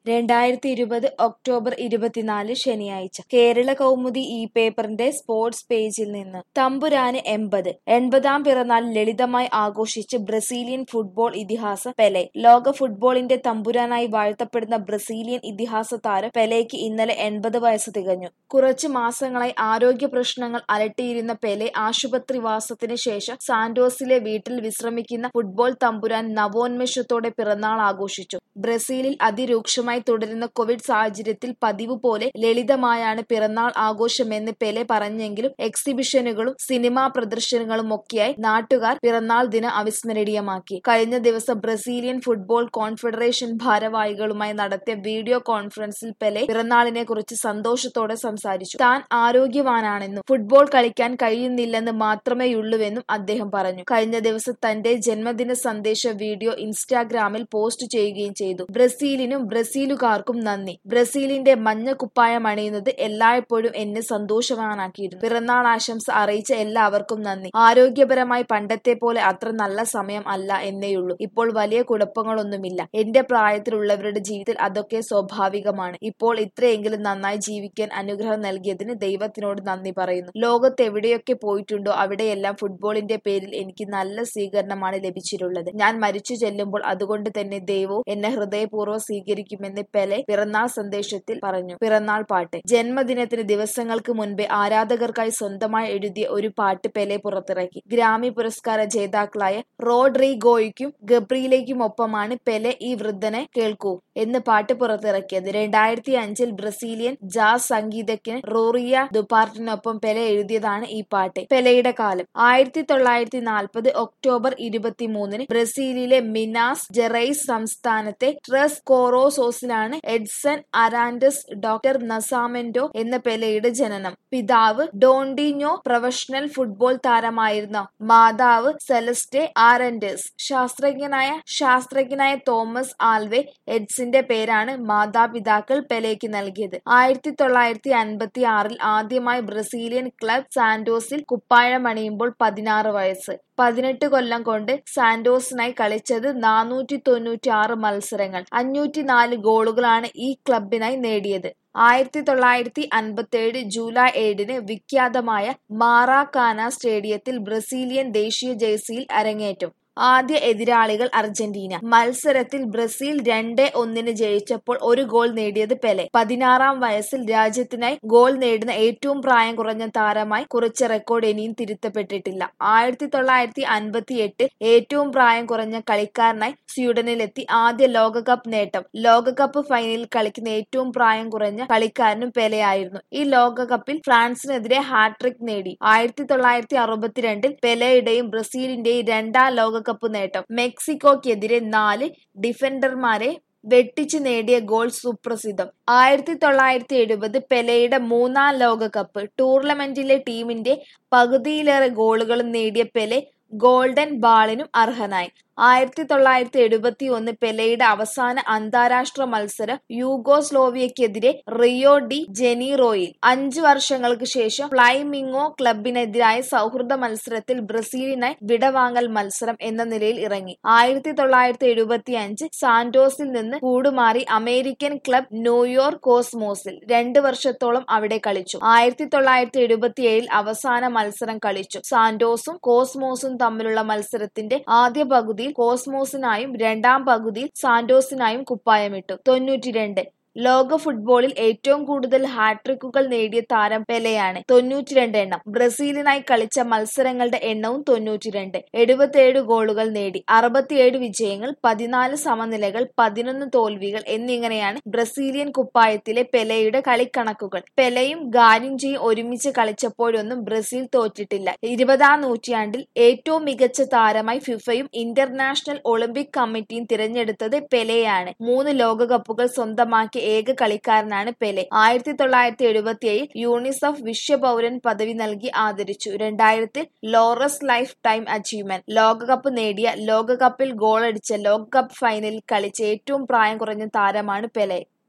രണ്ടായിരത്തി ഇരുപത് ഒക്ടോബർ ഇരുപത്തിനാല് ശനിയാഴ്ച കേരള കൗമുദി ഈ പേപ്പറിന്റെ സ്പോർട്സ് പേജിൽ നിന്ന് തമ്പുരാന് എൺപത് എൺപതാം പിറന്നാൾ ലളിതമായി ആഘോഷിച്ച് ബ്രസീലിയൻ ഫുട്ബോൾ ഇതിഹാസ പെലെ ലോക ഫുട്ബോളിന്റെ തമ്പുരാനായി വാഴ്ത്തപ്പെടുന്ന ബ്രസീലിയൻ ഇതിഹാസ താരം പെലെയ്ക്ക് ഇന്നലെ എൺപത് വയസ്സ് തികഞ്ഞു കുറച്ചു മാസങ്ങളായി ആരോഗ്യ പ്രശ്നങ്ങൾ അലട്ടിയിരുന്ന പെലെ ആശുപത്രിവാസത്തിന് ശേഷം സാന്റോസിലെ വീട്ടിൽ വിശ്രമിക്കുന്ന ഫുട്ബോൾ തമ്പുരാൻ നവോന്മേഷത്തോടെ പിറന്നാൾ ആഘോഷിച്ചു ബ്രസീലിൽ അതിരൂക്ഷമായി തുടരുന്ന കോവിഡ് സാഹചര്യത്തിൽ പതിവ് പോലെ ലളിതമായാണ് പിറന്നാൾ ആഘോഷമെന്ന് പെലെ പറഞ്ഞെങ്കിലും എക്സിബിഷനുകളും സിനിമാ പ്രദർശനങ്ങളും ഒക്കെയായി നാട്ടുകാർ പിറന്നാൾ ദിനം അവിസ്മരണീയമാക്കി കഴിഞ്ഞ ദിവസം ബ്രസീലിയൻ ഫുട്ബോൾ കോൺഫെഡറേഷൻ ഭാരവാഹികളുമായി നടത്തിയ വീഡിയോ കോൺഫറൻസിൽ പെലെ പിറന്നാളിനെ കുറിച്ച് സന്തോഷത്തോടെ സംസാരിച്ചു താൻ ആരോഗ്യവാനാണെന്നും ഫുട്ബോൾ കളിക്കാൻ കഴിയുന്നില്ലെന്ന് മാത്രമേയുള്ളൂവെന്നും അദ്ദേഹം പറഞ്ഞു കഴിഞ്ഞ ദിവസം തന്റെ ജന്മദിന സന്ദേശ വീഡിയോ ഇൻസ്റ്റാഗ്രാമിൽ പോസ്റ്റ് ചെയ്യുകയും ചെയ്തു ബ്രസീലിനും ബ്രസീലുകാർക്കും നന്ദി ബ്രസീലിന്റെ മഞ്ഞ കുപ്പായം അണിയുന്നത് എല്ലായ്പ്പോഴും എന്നെ സന്തോഷവാനാക്കിയിരുന്നു പിറന്നാൾ ആശംസ അറിയിച്ച എല്ലാവർക്കും നന്ദി ആരോഗ്യപരമായി പണ്ടത്തെ പോലെ അത്ര നല്ല സമയം അല്ല എന്നേയുള്ളൂ ഇപ്പോൾ വലിയ കുഴപ്പങ്ങളൊന്നുമില്ല എന്റെ പ്രായത്തിലുള്ളവരുടെ ജീവിതത്തിൽ അതൊക്കെ സ്വാഭാവികമാണ് ഇപ്പോൾ ഇത്രയെങ്കിലും നന്നായി ജീവിക്കാൻ അനുഗ്രഹം നൽകിയതിന് ദൈവത്തിനോട് നന്ദി പറയുന്നു ലോകത്ത് എവിടെയൊക്കെ പോയിട്ടുണ്ടോ അവിടെയെല്ലാം ഫുട്ബോളിന്റെ പേരിൽ എനിക്ക് നല്ല സ്വീകരണമാണ് ലഭിച്ചിട്ടുള്ളത് ഞാൻ മരിച്ചു ചെല്ലുമ്പോൾ അതുകൊണ്ട് തന്നെ ദൈവവും എന്നെ ഹൃദയപൂർവ്വം സ്വീകരിക്കുമെന്ന് പെലെ പിറന്നാൾ സന്ദേശത്തിൽ പറഞ്ഞു പിറന്നാൾ പാട്ട് ജന്മദിനത്തിന് ദിവസങ്ങൾക്ക് മുൻപേ ആരാധകർക്കായി സ്വന്തമായി എഴുതിയ ഒരു പാട്ട് പെലെ പുറത്തിറക്കി ഗ്രാമി പുരസ്കാര ജേതാക്കളായ റോഡ്രിഗോയ്ക്കും ഗബ്രിയിലേക്കും ഒപ്പമാണ് പെലെ ഈ വൃദ്ധനെ കേൾക്കൂ എന്ന് പാട്ട് പുറത്തിറക്കിയത് രണ്ടായിരത്തി അഞ്ചിൽ ബ്രസീലിയൻ ജാസ് സംഗീതജ്ഞൻ റോറിയ ദുപാർട്ടിനൊപ്പം പെലെ എഴുതിയതാണ് ഈ പാട്ട് പെലെയുടെ കാലം ആയിരത്തി തൊള്ളായിരത്തി നാൽപ്പത് ഒക്ടോബർ ഇരുപത്തിമൂന്നിന് ബ്രസീലിലെ മിനാസ് ജെറൈസ് സംസ്ഥാനത്തെ ട്രസ് കോറോസോസിലാണ് എഡ്സൺ അറാൻഡസ് ഡോക്ടർ നസാമെന്റോ എന്ന പെലെയുടെ ജനനം പിതാവ് ഡോണ്ടിഞ്ഞോ പ്രൊഫഷണൽ ഫുട്ബോൾ താരമായിരുന്ന മാതാവ് സെലസ്റ്റെ ആരൻഡസ് ശാസ്ത്രജ്ഞനായ ശാസ്ത്രജ്ഞനായ തോമസ് ആൽവെ എഡ്സിന്റെ പേരാണ് മാതാപിതാക്കൾ പെലേക്ക് നൽകിയത് ആയിരത്തി തൊള്ളായിരത്തി അൻപത്തി ആറിൽ ആദ്യമായി ബ്രസീലിയൻ ക്ലബ് സാന്റോസിൽ കുപ്പായമണിയുമ്പോൾ പതിനാറ് വയസ്സ് പതിനെട്ട് കൊല്ലം കൊണ്ട് സാന്റോസിനായി കളിച്ചത് നാനൂറ്റി തൊണ്ണൂറ്റി ആറ് മത്സരങ്ങൾ അഞ്ഞൂറ്റി നാല് ഗോളുകളാണ് ഈ ക്ലബിനായി നേടിയത് ആയിരത്തി തൊള്ളായിരത്തി അൻപത്തി ഏഴ് ജൂലൈ ഏഴിന് വിഖ്യാതമായ മാറാക്കാന സ്റ്റേഡിയത്തിൽ ബ്രസീലിയൻ ദേശീയ ജേഴ്സിയിൽ അരങ്ങേറ്റം ആദ്യ എതിരാളികൾ അർജന്റീന മത്സരത്തിൽ ബ്രസീൽ രണ്ട് ഒന്നിന് ജയിച്ചപ്പോൾ ഒരു ഗോൾ നേടിയത് പെലെ പതിനാറാം വയസ്സിൽ രാജ്യത്തിനായി ഗോൾ നേടുന്ന ഏറ്റവും പ്രായം കുറഞ്ഞ താരമായി കുറിച്ച റെക്കോർഡ് ഇനിയും തിരുത്തപ്പെട്ടിട്ടില്ല ആയിരത്തി തൊള്ളായിരത്തി അൻപത്തി എട്ട് ഏറ്റവും പ്രായം കുറഞ്ഞ കളിക്കാരനായി സ്വീഡനിലെത്തി ആദ്യ ലോകകപ്പ് നേട്ടം ലോകകപ്പ് ഫൈനലിൽ കളിക്കുന്ന ഏറ്റവും പ്രായം കുറഞ്ഞ കളിക്കാരനും പെലെയായിരുന്നു ഈ ലോകകപ്പിൽ ഫ്രാൻസിനെതിരെ ഹാട്രിക് നേടി ആയിരത്തി തൊള്ളായിരത്തി അറുപത്തിരണ്ടിൽ പെലെയുടെയും ബ്രസീലിന്റെയും രണ്ടാം ലോക ലോകകപ്പ് നേട്ടം മെക്സിക്കോക്കെതിരെ നാല് ഡിഫൻഡർമാരെ വെട്ടിച്ച് നേടിയ ഗോൾ സുപ്രസിദ്ധം ആയിരത്തി തൊള്ളായിരത്തി എഴുപത് പെലെയുടെ മൂന്നാം ലോകകപ്പ് ടൂർണമെന്റിലെ ടീമിന്റെ പകുതിയിലേറെ ഗോളുകളും നേടിയ പെലെ ഗോൾഡൻ ബാളിനും അർഹനായി ആയിരത്തി തൊള്ളായിരത്തി എഴുപത്തി ഒന്ന് പെലെയുടെ അവസാന അന്താരാഷ്ട്ര മത്സരം യൂഗോസ്ലോവിയക്കെതിരെ റിയോ ഡി ജെനീറോയിൽ അഞ്ചു വർഷങ്ങൾക്ക് ശേഷം ഫ്ലൈമിങ്ങോ ക്ലബിനെതിരായ സൗഹൃദ മത്സരത്തിൽ ബ്രസീലിനായി വിടവാങ്ങൽ മത്സരം എന്ന നിലയിൽ ഇറങ്ങി ആയിരത്തി തൊള്ളായിരത്തി എഴുപത്തി അഞ്ച് സാന്റോസിൽ നിന്ന് കൂടുമാറി അമേരിക്കൻ ക്ലബ് ന്യൂയോർക്ക് കോസ്മോസിൽ രണ്ട് വർഷത്തോളം അവിടെ കളിച്ചു ആയിരത്തി തൊള്ളായിരത്തി എഴുപത്തി ഏഴിൽ അവസാന മത്സരം കളിച്ചു സാന്റോസും കോസ്മോസും തമ്മിലുള്ള മത്സരത്തിന്റെ ആദ്യ പകുതിയിൽ കോസ്മോസിനായും രണ്ടാം പകുതിയിൽ സാന്റോസിനായും കുപ്പായമിട്ടു തൊണ്ണൂറ്റിരണ്ട് ലോക ഫുട്ബോളിൽ ഏറ്റവും കൂടുതൽ ഹാട്രിക്കുകൾ നേടിയ താരം പെലെയാണ് തൊണ്ണൂറ്റിരണ്ട് എണ്ണം ബ്രസീലിനായി കളിച്ച മത്സരങ്ങളുടെ എണ്ണവും തൊണ്ണൂറ്റിരണ്ട് എഴുപത്തിയേഴ് ഗോളുകൾ നേടി അറുപത്തിയേഴ് വിജയങ്ങൾ പതിനാല് സമനിലകൾ പതിനൊന്ന് തോൽവികൾ എന്നിങ്ങനെയാണ് ബ്രസീലിയൻ കുപ്പായത്തിലെ പെലെയുടെ കളിക്കണക്കുകൾ പെലെയും ഗാരിഞ്ചയും ഒരുമിച്ച് കളിച്ചപ്പോഴൊന്നും ബ്രസീൽ തോറ്റിട്ടില്ല ഇരുപതാം നൂറ്റാണ്ടിൽ ഏറ്റവും മികച്ച താരമായി ഫിഫയും ഇന്റർനാഷണൽ ഒളിമ്പിക് കമ്മിറ്റിയും തിരഞ്ഞെടുത്തത് പെലെയാണ് മൂന്ന് ലോകകപ്പുകൾ സ്വന്തമാക്കിയ ഏക കളിക്കാരനാണ് പെലെ ആയിരത്തി തൊള്ളായിരത്തി എഴുപത്തി ഏഴിൽ യൂണിസെഫ് വിശ്വപൗരൻ പദവി നൽകി ആദരിച്ചു രണ്ടായിരത്തിൽ ലോറസ് ലൈഫ് ടൈം അച്ചീവ്മെന്റ് ലോകകപ്പ് നേടിയ ലോകകപ്പിൽ ഗോളടിച്ച ലോകകപ്പ് ഫൈനലിൽ കളിച്ച ഏറ്റവും പ്രായം കുറഞ്ഞ താരമാണ് പെലെ